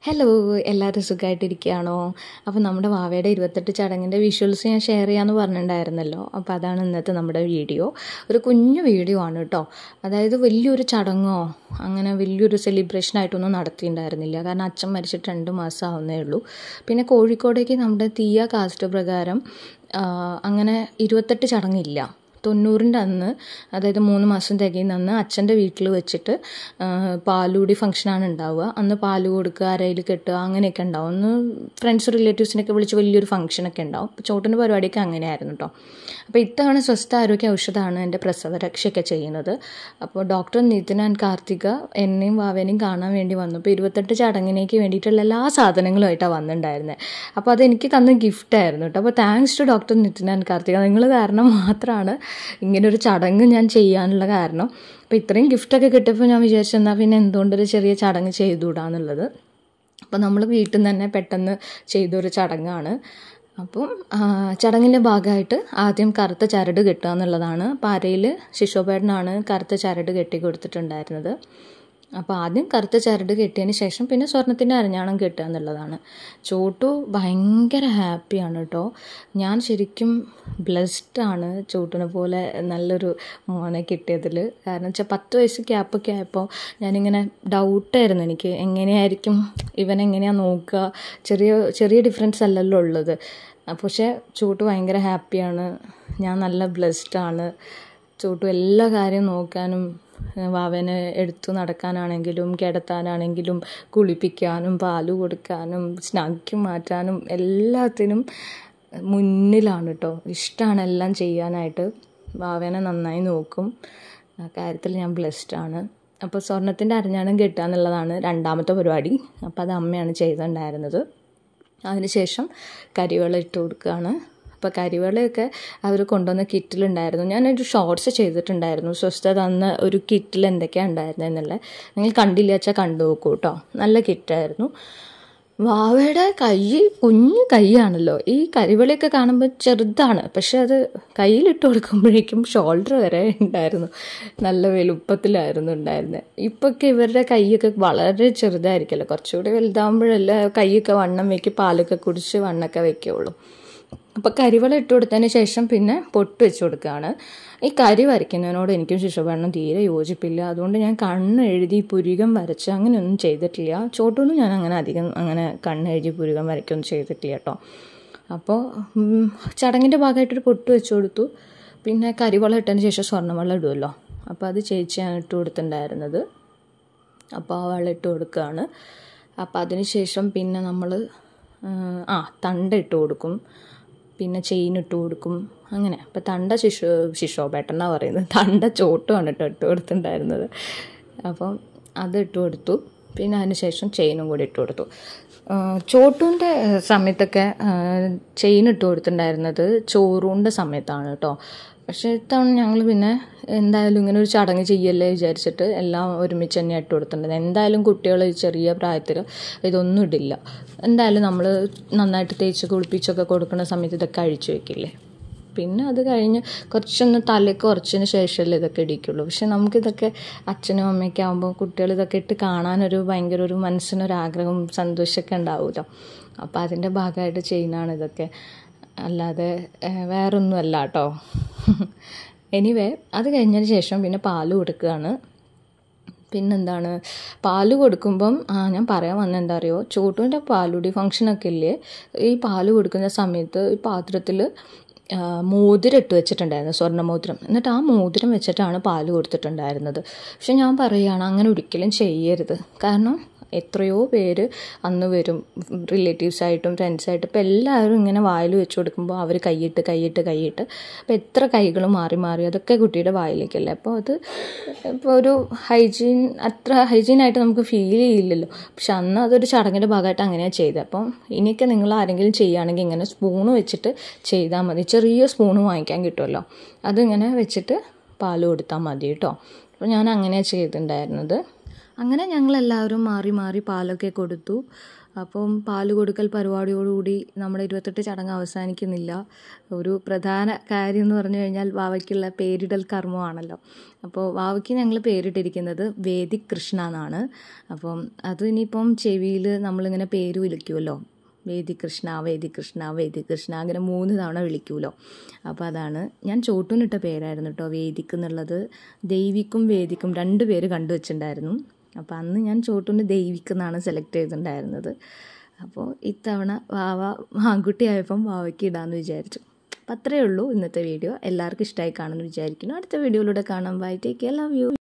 hello എല്ലാവരും സുഖമായിട്ടിരിക്കുകയാണോ അപ്പോൾ നമ്മുടെ വാവയുടെ ഇരുപത്തെട്ട് ചടങ്ങിൻ്റെ വിഷ്വൽസ് ഞാൻ ഷെയർ ചെയ്യാമെന്ന് പറഞ്ഞിട്ടുണ്ടായിരുന്നല്ലോ അപ്പോൾ അതാണ് ഇന്നത്തെ നമ്മുടെ വീഡിയോ ഒരു കുഞ്ഞു വീഡിയോ ആണ് കേട്ടോ അതായത് വലിയൊരു ചടങ്ങോ അങ്ങനെ വലിയൊരു സെലിബ്രേഷൻ ആയിട്ടൊന്നും നടത്തിയിട്ടുണ്ടായിരുന്നില്ല കാരണം അച്ഛൻ മരിച്ചിട്ട് രണ്ട് മാസം ആവുന്നേ ഉള്ളൂ പിന്നെ കോഴിക്കോടേക്ക് നമ്മുടെ തീയ കാസ്റ്റ് പ്രകാരം ആ, അങ്ങനെ ഇരുപത്തെട്ട് ചടങ്ങില്ല തൊണ്ണൂറിൻ്റെ അന്ന് അതായത് മൂന്ന് മാസം തികയുന്ന അന്ന് അച്ഛൻ്റെ വീട്ടിൽ വെച്ചിട്ട് ആ, പാലൂടി ഫംഗ്ഷനാണ് ഉണ്ടാവുക അന്ന് പാല് കൊടുക്കുക അരയിൽ കെട്ടുക അങ്ങനെയൊക്കെ ഉണ്ടാവും അന്ന് ഫ്രണ്ട്സ് റിലേറ്റീവ്സിനൊക്കെ വിളിച്ച് വലിയൊരു ഫംഗ്ഷനൊക്കെ ഉണ്ടാവും അപ്പോൾ ചോട്ടിൻ്റെ പരിപാടിയൊക്കെ അങ്ങനെയായിരുന്നു കേട്ടോ അപ്പോൾ ഇത്തവണ സ്വസ്ഥ ആരോഗ്യ ഔഷധമാണ് എൻ്റെ പ്രസവരക്ഷയൊക്കെ ചെയ്യുന്നത് അപ്പോൾ ഡോക്ടർ നിതിൻ ആൻഡ് കാർത്തിക എന്നെയും വാവേനെയും കാണാൻ വേണ്ടി വന്നു അപ്പോൾ ഇരുപത്തെട്ട് ചടങ്ങിനേക്ക് വേണ്ടിയിട്ടുള്ള എല്ലാ സാധനങ്ങളുമായിട്ടാണ് വന്നിട്ടുണ്ടായിരുന്നത് അപ്പോൾ അതെനിക്ക് തന്ന ഗിഫ്റ്റായിരുന്നു കേട്ടോ അപ്പോൾ thanks to doctor Nithin and Karthika നിങ്ങൾ കാരണം മാത്രമാണ് ഇങ്ങനെ ഒരു ചടങ്ങ് ഞാൻ ചെയ്യാനുള്ള കാരണം അപ്പോൾ ഇത്രയും ഗിഫ്റ്റൊക്കെ കിട്ടിയപ്പോൾ ഞാൻ വിചാരിച്ചു എന്നാൽ പിന്നെ എന്തുകൊണ്ടൊരു ചെറിയ ചടങ്ങ് ചെയ്തുകൂടാന്നുള്ളത് അപ്പോൾ നമ്മൾ വീട്ടിൽ നിന്ന് തന്നെ പെട്ടെന്ന് ചെയ്തൊരു ചടങ്ങാണ് അപ്പം ആ, ചടങ്ങിൻ്റെ ഭാഗമായിട്ട് ആദ്യം കറുത്ത ചരട് കെട്ടുക എന്നുള്ളതാണ് പാരയിൽ ശിശോപേടനാണ് കറുത്ത ചരട് കെട്ടി കൊടുത്തിട്ടുണ്ടായിരുന്നത് അപ്പോൾ ആദ്യം കറുത്ത ചരട് കെട്ടിയതിന് ശേഷം പിന്നെ സ്വർണത്തിൻ്റെ അരഞ്ഞാണം കെട്ടുക എന്നുള്ളതാണ് ചോട്ടു ഭയങ്കര ഹാപ്പിയാണ് കേട്ടോ ഞാൻ ശരിക്കും ബ്ലെസ്ഡ് ആണ് ചോട്ടിനെ പോലെ നല്ലൊരു മോനെ കിട്ടിയതിൽ കാരണം വെച്ചാൽ പത്ത് വയസ്സ് ഗ്യാപ്പൊക്കെ ആയപ്പോൾ ഞാനിങ്ങനെ ഡൗട്ടായിരുന്നു എനിക്ക് എങ്ങനെയായിരിക്കും ഇവൻ എങ്ങനെയാണ് നോക്കുക ചെറിയ ചെറിയ ഡിഫറൻസ് അല്ലല്ലോ ഉള്ളത് പക്ഷേ ചൂട്ട് ഭയങ്കര ഹാപ്പിയാണ് ഞാൻ നല്ല ബ്ലെസ്ഡ് ആണ് ചൂട്ടു എല്ലാ കാര്യവും നോക്കാനും ഏഹ് വാവനെ എടുത്തു നടക്കാനാണെങ്കിലും കിടത്താനാണെങ്കിലും കുളിപ്പിക്കാനും പാല് കൊടുക്കാനും സ്നാക്കി മാറ്റാനും എല്ലാത്തിനും മുന്നിലാണ് കേട്ടോ ഇഷ്ടമാണ് എല്ലാം ചെയ്യാനായിട്ട് വാവേനെ നന്നായി നോക്കും ആ കാര്യത്തിൽ ഞാൻ ബ്ലെസ്ഡ് ആണ് അപ്പോൾ സ്വർണത്തിൻ്റെ അരഞ്ഞാണം കെട്ടുക എന്നുള്ളതാണ് രണ്ടാമത്തെ പരിപാടി അപ്പോൾ അത് അമ്മയാണ് ചെയ്തിട്ടുണ്ടായിരുന്നത് അതിനുശേഷം കരിവേള ഇട്ട് കൊടുക്കുകയാണ് അപ്പോൾ കരിവേളയൊക്കെ അവർ കൊണ്ടുവന്ന കിറ്റിലുണ്ടായിരുന്നു ഞാനൊരു ഷോർട്സ് ചെയ്തിട്ടുണ്ടായിരുന്നു സ്വസ്ഥ തന്ന ഒരു കിറ്റിൽ എന്തൊക്കെയാണ് ഉണ്ടായിരുന്നത് എന്നുള്ളത് നിങ്ങൾ കണ്ടില്ല വെച്ചാൽ കണ്ടു നോക്കൂ കേട്ടോ നല്ല കിറ്റായിരുന്നു വാവയുടെ കൈ കുഞ്ഞു കൈയാണല്ലോ ഈ കരിവെളിയൊക്കെ കാണുമ്പോൾ ചെറുതാണ് പക്ഷെ അത് കയ്യിലിട്ട് കൊടുക്കുമ്പോഴേക്കും ഷോൾഡർ വരെ ഉണ്ടായിരുന്നു നല്ല വലുപ്പത്തിലായിരുന്നു ഉണ്ടായിരുന്നത് ഇപ്പൊക്കെ ഇവരുടെ കൈയൊക്കെ വളരെ ചെറുതായിരിക്കുമല്ലോ കുറച്ചുകൂടി വലുതാകുമ്പോഴല്ലേ കൈയൊക്കെ വണ്ണം വെക്കി പാലൊക്കെ കുടിച്ച് വണ്ണൊക്കെ വെക്കുള്ളൂ അപ്പോൾ കരിവള ഇട്ട് കൊടുത്തതിന് ശേഷം പിന്നെ പൊട്ട് വെച്ച് കൊടുക്കുകയാണ് ഈ കരി വരയ്ക്കുന്നതിനോട് എനിക്കും ശിശുഭരണം തീരെ യോജിപ്പില്ല അതുകൊണ്ട് ഞാൻ കണ്ണ് എഴുതി പുരുകം വരച്ച് അങ്ങനെയൊന്നും ചെയ്തിട്ടില്ല ചോട്ടൊന്നും ഞാൻ അങ്ങനെ അധികം അങ്ങനെ കണ്ണ് എഴുതി പുരുകം വരയ്ക്കൊന്നും ചെയ്തിട്ടില്ല കേട്ടോ അപ്പോൾ ഉം, ചടങ്ങിൻ്റെ ഭാഗമായിട്ടൊരു പൊട്ട് വെച്ച് കൊടുത്തു പിന്നെ കരിവള ഇട്ടതിന് ശേഷം സ്വർണ്ണവെള്ളം ഇടുമല്ലോ അപ്പോൾ അത് ചേച്ചിയാണ് ഇട്ട് കൊടുത്തിട്ടുണ്ടായിരുന്നത് അപ്പോൾ ആ വെള്ളം ഇട്ട് കൊടുക്കുകയാണ് അപ്പോൾ അതിന് ശേഷം പിന്നെ നമ്മൾ ആ തണ്ട ഇട്ട് കൊടുക്കും പിന്നെ ചെയിൻ ഇട്ട് കൊടുക്കും അങ്ങനെ അപ്പോൾ തണ്ട ശിശു ശിശോപേട്ടെന്നാണ് പറയുന്നത് തണ്ട ചോട്ടുമാണ് കേട്ടോ ഇട്ട് കൊടുത്തിട്ടുണ്ടായിരുന്നത് അപ്പം അത് ഇട്ട് കൊടുത്തു പിന്നെ അതിന് ശേഷം ചെയിനും കൂടി ഇട്ട് കൊടുത്തു ചോട്ടൂൻ്റെ സമയത്തൊക്കെ ചെയിൻ ഇട്ട് കൊടുത്തിട്ടുണ്ടായിരുന്നത് ചോറൂൻ്റെ സമയത്താണ് കേട്ടോ പക്ഷേ ഇത്തവണ ഞങ്ങൾ പിന്നെ എന്തായാലും ഇങ്ങനെ ഒരു ചടങ്ങ് ചെയ്യല്ലേ വിചാരിച്ചിട്ട് എല്ലാം ഒരുമിച്ച് തന്നെ ഇട്ട് കൊടുത്തിട്ടുണ്ട് എന്തായാലും കുട്ടികൾ ചെറിയ പ്രായത്തിൽ ഇതൊന്നും ഇടില്ല എന്തായാലും നമ്മൾ നന്നായിട്ട് തേച്ച് കുളിപ്പിച്ചൊക്കെ കൊടുക്കുന്ന സമയത്ത് ഇതൊക്കെ അഴിച്ചു വെക്കില്ലേ പിന്നെ അത് കഴിഞ്ഞ് കുറച്ചൊന്ന് തലയ്ക്ക് കുറച്ചതിന് ശേഷമല്ലേ ഇതൊക്കെ ഇടിക്കുള്ളൂ പക്ഷെ നമുക്കിതൊക്കെ അച്ഛനും അമ്മയൊക്കെ ആകുമ്പോൾ കുട്ടികൾ ഇതൊക്കെ ഇട്ട് കാണാനൊരു ഭയങ്കര ഒരു മനസ്സിനൊരാഗ്രഹം സന്തോഷമൊക്കെ ഉണ്ടാവുമല്ലോ അപ്പോൾ അതിൻ്റെ ഭാഗമായിട്ട് ചെയ്യുന്നതാണ് ഇതൊക്കെ അല്ലാതെ ഏഹ്, വേറൊന്നുമല്ല കേട്ടോ എനിവേ അത് കഴിഞ്ഞതിന് ശേഷം പിന്നെ പാല് കൊടുക്കുകയാണ് പിന്നെന്താണ് പാല് കൊടുക്കുമ്പം ആ ഞാൻ പറയാൻ വന്നത് എന്താ അറിയോ ചോട്ടുവിൻ്റെ പാലുടി ഫങ്ഷനൊക്കെ ഇല്ലേ ഈ പാല് കൊടുക്കുന്ന സമയത്ത് ഈ പാത്രത്തിൽ മോതിരം ഇട്ട് വെച്ചിട്ടുണ്ടായിരുന്നു സ്വർണ്ണ മോതിരം എന്നിട്ട് ആ മോതിരം വെച്ചിട്ടാണ് പാല് കൊടുത്തിട്ടുണ്ടായിരുന്നത് പക്ഷെ ഞാൻ പറയുകയാണ് അങ്ങനെ ഒരിക്കലും ചെയ്യരുത് കാരണം എത്രയോ പേര് അന്ന് വരും റിലേറ്റീവ്സായിട്ടും ഫ്രണ്ട്സായിട്ടും ഇപ്പോൾ എല്ലാവരും ഇങ്ങനെ വായിൽ വെച്ച് കൊടുക്കുമ്പോൾ അവർ കൈയിട്ട് കൈയിട്ട് കൈയിട്ട് അപ്പോൾ എത്ര കൈകൾ മാറി മാറി അതൊക്കെ കുട്ടിയുടെ വായിലേക്കല്ലേ അപ്പോൾ അത് ഇപ്പോൾ ഒരു ഹൈജീൻ അത്ര ഹൈജീനായിട്ട് നമുക്ക് ഫീൽ ചെയ്യില്ലല്ലോ പക്ഷെ അന്ന് അതൊരു ചടങ്ങിൻ്റെ ഭാഗമായിട്ട് അങ്ങനെയാണ് ചെയ്തത് അപ്പം ഇനിയൊക്കെ നിങ്ങൾ ആരെങ്കിലും ചെയ്യുകയാണെങ്കിൽ ഇങ്ങനെ സ്പൂണ് വെച്ചിട്ട് ചെയ്താൽ മതി ചെറിയ സ്പൂണ് വാങ്ങിക്കാൻ കിട്ടുമല്ലോ അതിങ്ങനെ വെച്ചിട്ട് പാല് കൊടുത്താൽ മതി കേട്ടോ അപ്പോൾ ഞാൻ അങ്ങനെയാണ് ചെയ്തിട്ടുണ്ടായിരുന്നത് അങ്ങനെ ഞങ്ങളെല്ലാവരും മാറി മാറി പാലൊക്കെ കൊടുത്തു അപ്പം പാല് കൊടുക്കൽ പരിപാടിയോടുകൂടി നമ്മുടെ ഇരുപത്തെട്ട് ചടങ്ങ് അവസാനിക്കുന്നില്ല ഒരു പ്രധാന കാര്യം എന്ന് പറഞ്ഞു കഴിഞ്ഞാൽ വാവയ്ക്കുള്ള പേരിടൽ കർമ്മമാണല്ലോ അപ്പോൾ വാവയ്ക്ക് ഞങ്ങൾ പേരിട്ടിരിക്കുന്നത് വേദിക് കൃഷ്ണ എന്നാണ് അപ്പം അത് ഇനിയിപ്പം ചെവിയിൽ നമ്മളിങ്ങനെ പേര് വിളിക്കുമല്ലോ വേദി കൃഷ്ണ വേദി കൃഷ്ണ വേദി കൃഷ്ണ അങ്ങനെ മൂന്ന് തവണ വിളിക്കുമല്ലോ അപ്പോൾ അതാണ് ഞാൻ ചോട്ടൂനിട്ട പേരായിരുന്നു കേട്ടോ വേദിക്ക് എന്നുള്ളത് ദൈവിക്കും വേദിക്കും രണ്ട് പേര് കണ്ടുവച്ചിട്ടുണ്ടായിരുന്നു അപ്പോൾ അന്ന് ഞാൻ ചോട്ടൂന് ദൈവിക്ക് എന്നാണ് സെലക്ട് ചെയ്തിട്ടുണ്ടായിരുന്നത് അപ്പോൾ ഇത്തവണ വാവ ആൺകുട്ടിയായപ്പം വാവയ്ക്ക് ഇടാമെന്ന് വിചാരിച്ചു അപ്പം അത്രയേ ഉള്ളൂ ഇന്നത്തെ വീഡിയോ എല്ലാവർക്കും ഇഷ്ടമായി കാണുമെന്ന് വിചാരിക്കുന്നു അടുത്ത വീഡിയോയിലൂടെ കാണാം bye take care love U